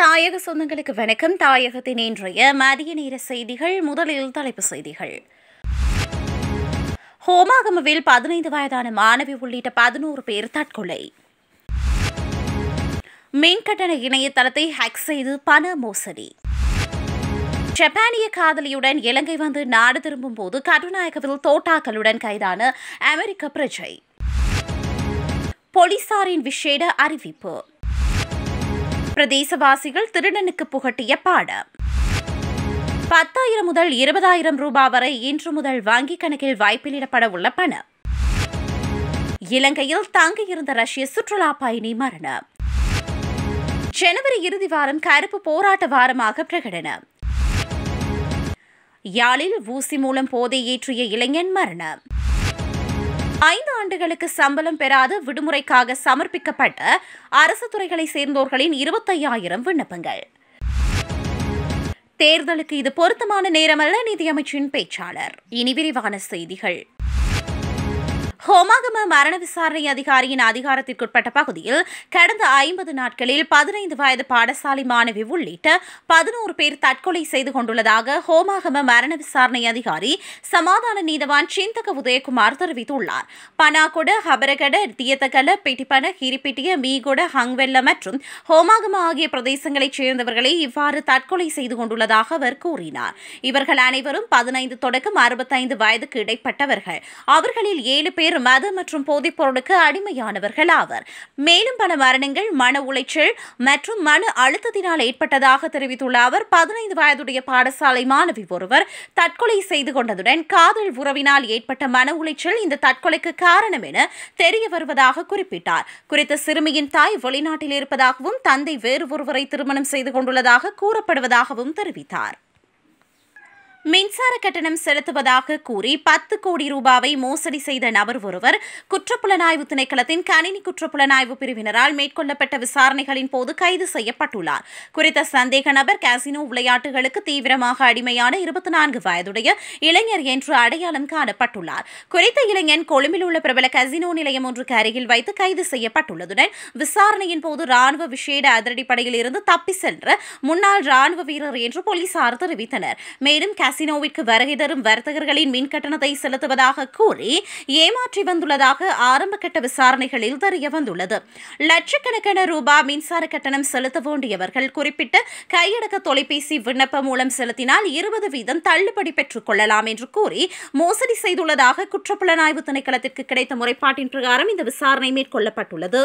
தாயக சொந்தங்களுக்கு வணக்கம் தாயகத்தின் இன்றைய மதிய நேர செய்திகள் முதலில் தலைப்பு செய்திகள் ஹோமாகமவில் பதினைந்து வயதான மாணவி உள்ளிட்ட பதினோரு பேர் தற்கொலை மின்கட்டண இணையதளத்தை ஹேக் செய்து பண மோசடி ஜப்பானிய காதலியுடன் இலங்கை வந்து நாடு திரும்பும் போது கட்டுநாயகவில் தோட்டாக்களுடன் கைதான அமெரிக்க பிரஜை போலீசாரின் விசேட அறிவிப்பு பிரதேசவாசிகள் திருடனுக்கு புகட்டிய பாடம் பத்தாயிரம் முதல் இருபதாயிரம் ரூபாய் வரை இன்று முதல் வங்கிக் கணக்கில் வைப்பிலிடப்பட உள்ள பணம் இலங்கையில் தங்கியிருந்த ரஷ்ய சுற்றுலா பயணி மரணம் ஜனவரி இறுதி வாரம் கருப்பு போராட்ட வாரமாக பிரகடனம் யாழில் ஊசி மூலம் போதை ஏற்றிய இளைஞன் மரணம் ஐந்து ஆண்டுகளுக்கு சம்பளம் பெறாது விடுமுறைக்காக சமர்ப்பிக்கப்பட்ட அரசு துறைகளை சேர்ந்தோர்களின் இருபத்தையாயிரம் விண்ணப்பங்கள் தேர்தலுக்கு இது பொருத்தமான நேரமல்ல நிதியமைச்சின் பேச்சாளர் இனி விரிவான செய்திகள் ஹோமாகம மரண விசாரணை அதிகாரியின் அதிகாரத்திற்குட்பட்ட பகுதியில் கடந்த ஐம்பது நாட்களில் பதினைந்து வயது பாடசாலை மாணவி உள்ளிட்ட பதினோரு பேர் தற்கொலை செய்து கொண்டுள்ளதாக ஹோமாகம மரண விசாரணை அதிகாரி சமாதான நீதவான் சிந்தக உதயகுமார் தெரிவித்துள்ளார் பனாகொட ஹபரகட தியத்தகல பெட்டிப்பன ஹிரிப்பிட்டிய மீகொட ஹங்வெல்ல மற்றும் ஹோமாகம ஆகிய பிரதேசங்களைச் சேர்ந்தவர்களை இவ்வாறு தற்கொலை செய்து கொண்டுள்ளதாக அவர் கூறினார் இவர்கள் அனைவரும் பதினைந்து தொடக்கம் அறுபத்தைந்து வயதுக்கு இடைப்பட்டவர்கள் அவர்களில் ஏழு பேர் மது மற்றும் போதைப் பொருளுக்கு அடிமையானவர்கள் ஆவர் மேலும் பல மரணங்கள் மன உளைச்சல் மற்றும் மன அழுத்தத்தினால் ஏற்பட்டதாக தெரிவித்துள்ள அவர் பதினைந்து வயதுடைய பாடசாலை மாணவி ஒருவர் தற்கொலை செய்து கொண்டதுடன் காதல் உறவினால் ஏற்பட்ட மன உளைச்சல் இந்த தற்கொலைக்கு காரணம் என தெரிய வருவதாக குறிப்பிட்டார் குறித்த சிறுமியின் தாய் வெளிநாட்டில் இருப்பதாகவும் தந்தை வேறு ஒருவரை திருமணம் செய்து கொண்டுள்ளதாக கூறப்படுவதாகவும் தெரிவித்தார் மின்சார கட்டணம் செலுத்துவதாக கூறி பத்து கோடி ரூபாவை மோசடி செய்த நபர் ஒருவர் குற்றப்புலனாய்வு திணைக்களத்தின் கணினி குற்றப்புலனாய்வு பிரிவினரால் மேற்கொள்ளப்பட்ட விசாரணைகளின் போது கைது செய்யப்பட்டுள்ளார் குறித்த சந்தேக நபர் காசினோ விளையாட்டுகளுக்கு தீவிரமாக அடிமையான இருபத்தி நான்கு வயதுடைய இளைஞர் என்று அடையாளம் காணப்பட்டுள்ளார் குறித்த இளைஞன் கொழும்பில் உள்ள பிரபல கசினோ நிலையம் ஒன்றுக்கு அருகில் வைத்து கைது செய்யப்பட்டுள்ளதுடன் விசாரணையின் போது ராணுவ விசேட அதிரடிப்படையில் இருந்து தப்பி சென்ற முன்னாள் ராணுவ வீரர் என்று போலீசார் தெரிவித்தனர் மேலும் கசினோவிற்கு வருகை தரும் வர்த்தகர்களின் மின் கட்டணத்தை செலுத்துவதாக கூறி ஏமாற்றி வந்துள்ளதாக ஆரம்பகட்ட விசாரணைகளில் தெரிய வந்துள்ளது லட்சக்கணக்கான ரூபாய் மின்சார கட்டணம் செலுத்த வேண்டியவர்கள் குறிப்பிட்ட கையடக்க தொலைபேசி விண்ணப்பம் மூலம் செலுத்தினால் இருபது வீதம் தள்ளுபடி பெற்றுக் கொள்ளலாம் என்று கூறி மோசடி செய்துள்ளதாக குற்றப்புலனாய்வு திணைக்களத்திற்கு கிடைத்த முறைப்பாட்டின் பிரகாரம் இந்த விசாரணை மேற்கொள்ளப்பட்டுள்ளது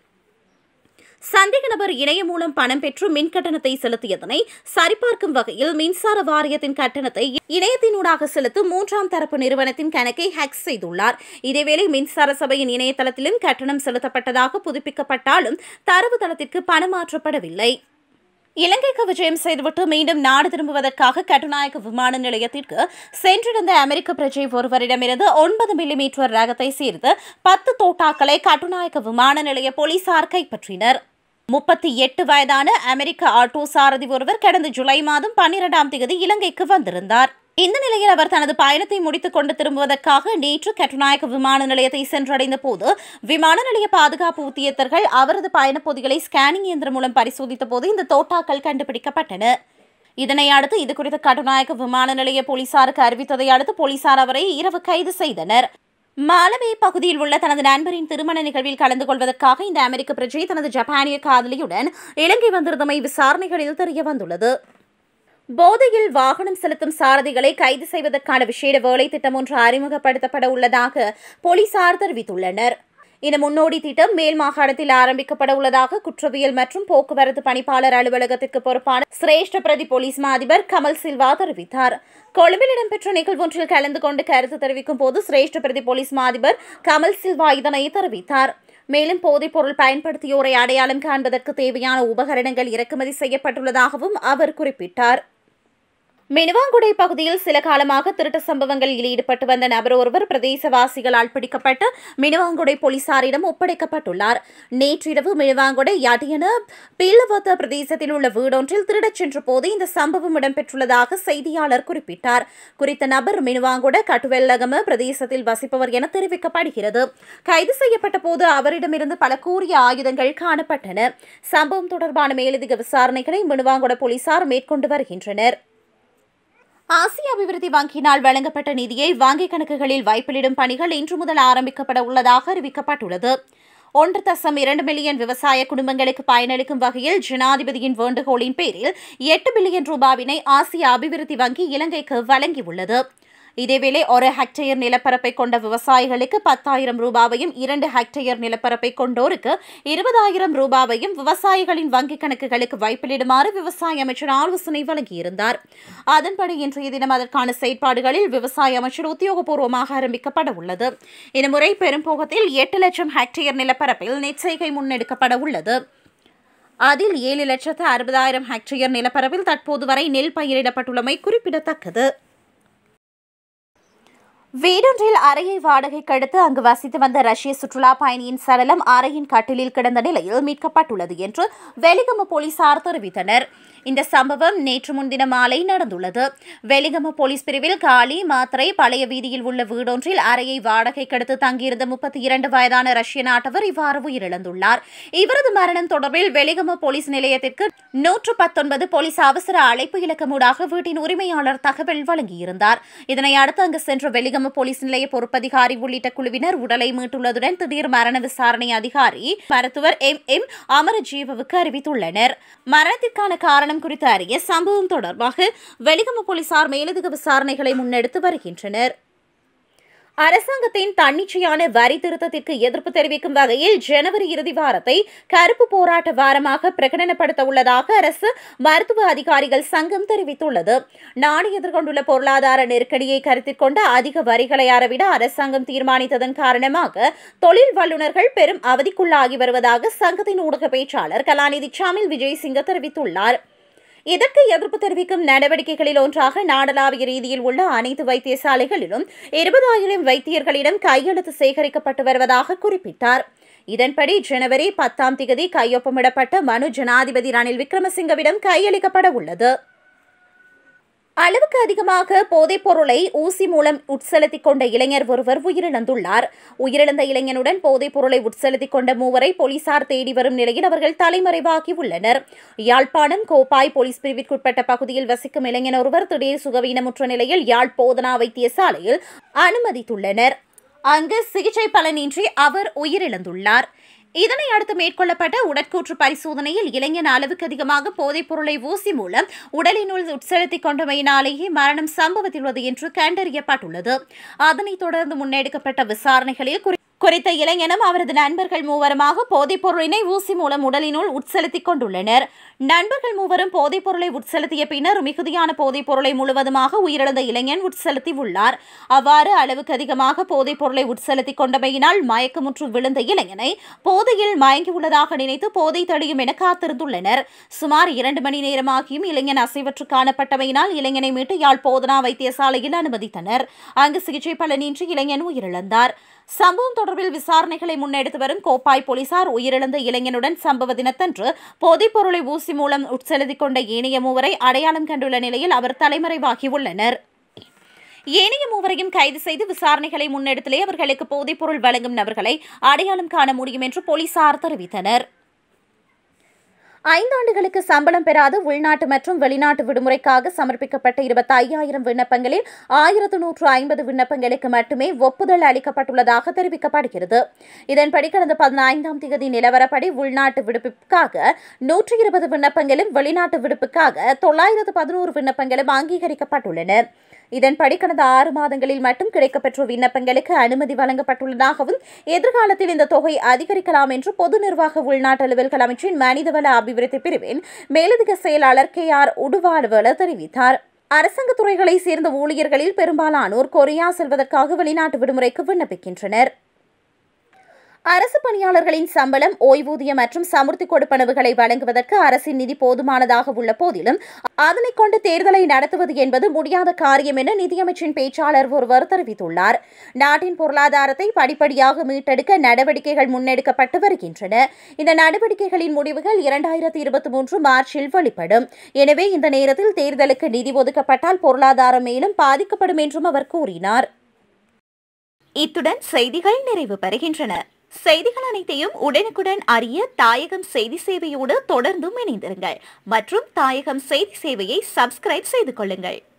சந்தேக நபர் இணையம் மூலம் பணம் பெற்று மின் கட்டணத்தை செலுத்தியதனை சரிபார்க்கும் வகையில் மின்சார வாரியத்தின் கட்டணத்தை இணையத்தினூடாக செலுத்தும் மூன்றாம் தரப்பு நிறுவனத்தின் கணக்கை ஹேக் செய்துள்ளார் இதேவேளை மின்சார சபையின் இணையதளத்திலும் கட்டணம் செலுத்தப்பட்டதாக புதுப்பிக்கப்பட்டாலும் தரவு தளத்திற்கு பணம் மாற்றப்படவில்லை இலங்கைக்கு விஜயம் செய்துவிட்டு மீண்டும் நாடு திரும்புவதற்காக கட்டுநாயக்க விமான நிலையத்திற்கு சென்றிருந்த அமெரிக்க பிரஜை ஒருவரிடமிருந்து ஒன்பது மில்லிமீட்டர் ரகத்தை சேர்த்து பத்து தோட்டாக்களை கட்டுநாயக்க விமான நிலைய போலீசார் கைப்பற்றினர் முப்பத்தி எட்டு வயதான அமெரிக்க ஆட்டோ சாரதி ஒருவர் கடந்த ஜூலை மாதம் பன்னிரெண்டாம் தேதி இலங்கைக்கு வந்திருந்தார் இந்த நிலையில் அவர் தனது பயணத்தை முடித்துக் கொண்டு திரும்புவதற்காக நேற்று கட்டுநாயக்க விமான நிலையத்தை சென்றடைந்த போது விமான நிலைய பாதுகாப்பு உத்தியத்தர்கள் அவரது பயணப் பொதிகளை ஸ்கேனிங் இயந்திரம் மூலம் பரிசோதித்த போது இந்த தோட்டாக்கள் கண்டுபிடிக்கப்பட்டன இதனை அடுத்து இதுகுறித்து கட்டுநாயக்க விமான நிலைய போலீசாருக்கு அறிவித்ததை அடுத்து போலீசார் அவரை இரவு கைது செய்தனர் மாலவே பகுதியில் உள்ள தனது நண்பரின் திருமண நிகழ்வில் கலந்து கொள்வதற்காக இந்த அமெரிக்க பிரஜை தனது ஜப்பானிய காதலியுடன் இலங்கை வந்திருந்தமை விசாரணைகளில் தெரிய வந்துள்ளது போதையில் வாகனம் செலுத்தும் சாரதிகளை கைது செய்வதற்கான விசேட வேலை திட்டம் ஒன்று அறிமுகப்படுத்தப்பட உள்ளதாக போலீசார் தெரிவித்துள்ளனர் இந்த முன்னோடி திட்டம் மேல் மாகாணத்தில் ஆரம்பிக்கப்பட உள்ளதாக குற்றவியல் மற்றும் போக்குவரத்து பணிப்பாளர் அலுவலகத்திற்கு பொறுப்பான சிரேஷ்ட பிரதி போலீஸ் மா அதிபர் கமல் சில்வா தெரிவித்தார் கொழும்பில் இடம்பெற்ற நிகழ்வொன்றில் கலந்து கொண்டு கருத்து தெரிவிக்கும் போது சிரேஷ்ட பிரதி போலீஸ் மா அதிபர் கமல் சில்வா இதனை தெரிவித்தார் மேலும் போதைப் பொருள் பயன்படுத்தியோரை அடையாளம் காண்பதற்கு தேவையான உபகரணங்கள் இறக்குமதி செய்யப்பட்டுள்ளதாகவும் அவர் குறிப்பிட்டார் மினுவாங்குடை பகுதியில் சில காலமாக திருட்டு சம்பவங்களில் ஈடுபட்டு வந்த நபர் ஒருவர் பிரதேசவாசிகளால் பிடிக்கப்பட்டு மினுவாங்குடை போலீசாரிடம் ஒப்படைக்கப்பட்டுள்ளார் நேற்றிரவு மினுவாங்குடை யடியன பீலவத்த பிரதேசத்தில் உள்ள வீடொன்றில் திருடச் சென்ற போது இந்த சம்பவம் இடம்பெற்றுள்ளதாக செய்தியாளர் குறிப்பிட்டார் குறித்த நபர் மினுவாங்குட கட்டுவெல்லகம பிரதேசத்தில் வசிப்பவர் என தெரிவிக்கப்படுகிறது கைது செய்யப்பட்ட போது அவரிடமிருந்து பல கூறிய ஆயுதங்கள் காணப்பட்டன சம்பவம் தொடர்பான மேலதிக விசாரணைகளை மினுவாங்குட போலீசார் மேற்கொண்டு வருகின்றனர் ஆசிய அபிவிருத்தி வங்கியினால் வழங்கப்பட்ட நிதியை வங்கிக் கணக்குகளில் வைப்பிலிடும் பணிகள் இன்று முதல் ஆரம்பிக்கப்பட உள்ளதாக அறிவிக்கப்பட்டுள்ளது ஒன்று தசம் இரண்டு மில்லியன் விவசாய குடும்பங்களுக்கு பயனளிக்கும் வகையில் ஜனாதிபதியின் வேண்டுகோளின் பேரில் எட்டு பில்லியன் ரூபாவினை ஆசிய அபிவிருத்தி வங்கி இலங்கைக்கு வழங்கியுள்ளது இதேவேளை ஒரு ஹெக்டேயர் நிலப்பரப்பை கொண்ட விவசாயிகளுக்கு பத்தாயிரம் ரூபாவையும் இரண்டு ஹெக்டேயர் நிலப்பரப்பை கொண்டோருக்கு இருபதாயிரம் ரூபாவையும் விவசாயிகளின் வங்கிக் கணக்குகளுக்கு வைப்பிலிடுமாறு விவசாய அமைச்சர் ஆலோசனை வழங்கியிருந்தார் அதன்படி இன்றைய தினம் அதற்கான செயற்பாடுகளில் விவசாய அமைச்சர் உத்தியோகபூர்வமாக ஆரம்பிக்கப்பட உள்ளது இம்முறை பெரும்போகத்தில் எட்டு லட்சம் ஹெக்டேயர் நிலப்பரப்பில் நெற்செய்கை முன்னெடுக்கப்பட உள்ளது அதில் ஏழு லட்சத்து அறுபதாயிரம் ஹெக்டேயர் நிலப்பரப்பில் தற்போது வரை நெல் பயிரிடப்பட்டுள்ளமை குறிப்பிடத்தக்கது வீடொன்றில் அறையை வாடகைக்கு அடுத்து அங்கு வசித்து வந்த ரஷ்ய சுற்றுலா பயணியின் சடலம் அறையின் கட்டிலில் கிடந்த நிலையில் மீட்கப்பட்டுள்ளது என்று வெலிகம போலீசார் தெரிவித்தனர் இந்த சம்பவம் நேற்று முன்தினம் மாலை நடந்துள்ளது வெலிகம போலீஸ் பிரிவில் காலி மாத்திரை பழைய வீதியில் உள்ள வீடொன்றில் அறையை வாடகைக்கு அடுத்து தங்கியிருந்த முப்பத்தி இரண்டு வயதான ரஷ்ய நாட்டவர் இவ்வாறு உயிரிழந்துள்ளார் இவரது மரணம் தொடர்பில் வெலிகம போலீஸ் நிலையத்திற்கு நூற்று பத்தொன்பது போலீஸ் அவசர அழைப்பு இலக்கமூடாக வீட்டின் உரிமையாளர் தகவல் வழங்கியிருந்தார் இதனை அடுத்து அங்கு சென்ற வெலிகம போலீஸ் நிலைய பொறுப்பதிகாரி உள்ளிட்ட குழுவினர் உடலை மீட்டுள்ளதுடன் திடீர் மரண விசாரணை அதிகாரி மருத்துவர் எம் எம் அமரஜீவவுக்கு அறிவித்துள்ளனர் மரணத்திற்கான காரணம் குறித்து அறிய சம்பவம் தொடர்பாக வெலிகம போலீசார் மேலதிக விசாரணைகளை முன்னெடுத்து வருகின்றனர் அரசாங்கத்தின் தன்னிச்சையான வரி திருத்தத்திற்கு எதிர்ப்பு தெரிவிக்கும் வகையில் ஜனவரி இறுதி வாரத்தை கருப்பு போராட்ட வாரமாக பிரகடனப்படுத்த உள்ளதாக அரசு மருத்துவ அதிகாரிகள் சங்கம் தெரிவித்துள்ளது நாடு எதிர்கொண்டுள்ள பொருளாதார நெருக்கடியை கருத்தில் கொண்டு அதிக வரிகளை அறவிட அரசாங்கம் தீர்மானித்ததன் காரணமாக தொழில் வல்லுநர்கள் பெரும் அவதிக்குள்ளாகி வருவதாக சங்கத்தின் ஊடக பேச்சாளர் கலாநிதி சாமில் விஜயசிங்க தெரிவித்துள்ளார் இதற்கு எதிர்ப்பு தெரிவிக்கும் நடவடிக்கைகளில் ஒன்றாக நாடளாவிய ரீதியில் உள்ள அனைத்து வைத்தியசாலைகளிலும் இருபதாயிரம் வைத்தியர்களிடம் கையெழுத்து சேகரிக்கப்பட்டு வருவதாக குறிப்பிட்டார் இதன்படி ஜனவரி பத்தாம் திகதி கையொப்பமிடப்பட்ட மனு ஜனாதிபதி ரணில் விக்ரமசிங்கவிடம் கையளிக்கப்பட உள்ளது அளவுக்கு அதிகமாக போதைப் பொருளை ஊசி மூலம் உட்செலுத்திக் கொண்ட இளைஞர் ஒருவர் உயிரிழந்துள்ளார் உயிரிழந்த இளைஞனுடன் போதைப் பொருளை உட்செலுத்திக் கொண்ட மூவரை போலீசார் தேடி வரும் நிலையில் அவர்கள் தலைமறைவாகி உள்ளனர் யாழ்ப்பாணம் கோப்பாய் போலீஸ் பிரிவிற்குட்பட்ட பகுதியில் வசிக்கும் இளைஞன் ஒருவர் திடீர் சுகவீனமுற்ற நிலையில் யாழ் போதனா வைத்தியசாலையில் அனுமதித்துள்ளனர் அங்கு சிகிச்சை பலனின்றி அவர் உயிரிழந்துள்ளார் இதனை அடுத்து மேற்கொள்ளப்பட்ட உடற்கூற்று பரிசோதனையில் இளைஞன் அளவுக்கு அதிகமாக போதைப் பொருளை ஊசி மூலம் உடலினுள் உட்செலுத்திக் கொண்டமையினாலேயே மரணம் சம்பவத்திலுள்ளது என்று கண்டறியப்பட்டுள்ளது அதனைத் தொடர்ந்து முன்னெடுக்கப்பட்ட விசாரணைகளில் குறி- குறித்த இளைஞனும் அவரது நண்பர்கள் மூவருமாக போதைப் பொருளினை ஊசி மூலம் உடலினுள் உட்செலுத்திக் கொண்டுள்ளனர் நண்பர்கள் மூவரும் போதைப் பொருளை உட்செலுத்திய பின்னர் மிகுதியான போதைப் பொருளை முழுவதுமாக உயிரிழந்த இளைஞன் உட்செலுத்தி உள்ளார் அவ்வாறு அளவுக்கு அதிகமாக போதைப் பொருளை உட்செலுத்திக் கொண்டமையினால் மயக்கமுற்று விழுந்த இளைஞனை போதையில் மயங்கியுள்ளதாக நினைத்து போதை தடியும் என காத்திருந்துள்ளனர் சுமார் இரண்டு மணி நேரமாகியும் இளைஞன் அசைவற்று காணப்பட்டமையினால் இளைஞனை மீட்டு யாழ் போதனா வைத்தியசாலையில் அனுமதித்தனர் அங்கு சிகிச்சை பலனின்றி இளைஞன் உயிரிழந்தார் சம்பவம் தொடர்பில் விசாரணைகளை முன்னெடுத்து வரும் கோப்பாய் போலீசார் உயிரிழந்த இளைஞனுடன் சம்பவ தினத்தன்று போதைப் பொருளை ஊசி மூலம் உட்செலுத்திக் கொண்ட ஏனைய மூவரை அடையாளம் கண்டுள்ள நிலையில் அவர் தலைமறைவாகியுள்ளனர் ஏனைய மூவரையும் கைது செய்து விசாரணைகளை முன்னெடுத்திலே அவர்களுக்கு போதைப் பொருள் வழங்கும் நபர்களை அடையாளம் காண முடியும் என்று போலீசார் தெரிவித்தனர் ஐந்தாண்டுகளுக்கு சம்பளம் பெறாத உள்நாட்டு மற்றும் வெளிநாட்டு விடுமுறைக்காக சமர்ப்பிக்கப்பட்ட இருபத்தி ஐயாயிரம் விண்ணப்பங்களில் ஆயிரத்து நூற்று ஐம்பது விண்ணப்பங்களுக்கு மட்டுமே ஒப்புதல் அளிக்கப்பட்டுள்ளதாக தெரிவிக்கப்படுகிறது இதன்படி கடந்த பதினைந்தாம் தேதி நிலவரப்படி உள்நாட்டு விடுப்புக்காக நூற்றி இருபது விண்ணப்பங்களும் வெளிநாட்டு விடுப்புக்காக தொள்ளாயிரத்து பதினோரு விண்ணப்பங்களும் அங்கீகரிக்கப்பட்டுள்ளன இதன்படி கடந்த ஆறு மாதங்களில் மட்டும் கிடைக்கப்பெற்ற விண்ணப்பங்களுக்கு அனுமதி வழங்கப்பட்டுள்ளதாகவும் எதிர்காலத்தில் இந்த தொகை அதிகரிக்கலாம் என்று பொது நிர்வாக உள்நாட்டு அலுவல்கள் அமைச்சின் மனிதவள அபிவிருத்தி பிரிவின் மேலதிக செயலாளர் கே ஆர் உடுவாடுவல தெரிவித்தார் அரசாங்க துறைகளை சேர்ந்த ஊழியர்களில் பெரும்பாலானோர் கொரியா செல்வதற்காக வெளிநாட்டு விடுமுறைக்கு விண்ணப்பிக்கின்றனர் அரசு பணியாளர்களின் சம்பளம் ஓய்வூதியம் மற்றும் சமுர்த்தி கொடுப்பனவுகளை வழங்குவதற்கு அரசின் நிதி போதுமானதாக உள்ள போதிலும் அதனை கொண்டு தேர்தலை நடத்துவது என்பது முடியாத காரியம் என நிதியமைச்சின் பேச்சாளர் ஒருவர் தெரிவித்துள்ளார் நாட்டின் பொருளாதாரத்தை படிப்படியாக மீட்டெடுக்க நடவடிக்கைகள் முன்னெடுக்கப்பட்டு வருகின்றன இந்த நடவடிக்கைகளின் முடிவுகள் இரண்டாயிரத்தி இருபத்தி மூன்று மார்ச்சில் வெளிப்படும் எனவே இந்த நேரத்தில் தேர்தலுக்கு நிதி ஒதுக்கப்பட்டால் பொருளாதாரம் மேலும் பாதிக்கப்படும் என்றும் அவர் கூறினார் இத்துடன் செய்திகள் நிறைவு பெறுகின்றன செய்திகள் அனைத்தையும் உடனுக்குடன் அறிய தாயகம் செய்தி சேவையோடு தொடர்ந்தும் இணைந்திருங்கள் மற்றும் தாயகம் செய்தி சேவையை சப்ஸ்கிரைப் செய்து கொள்ளுங்கள்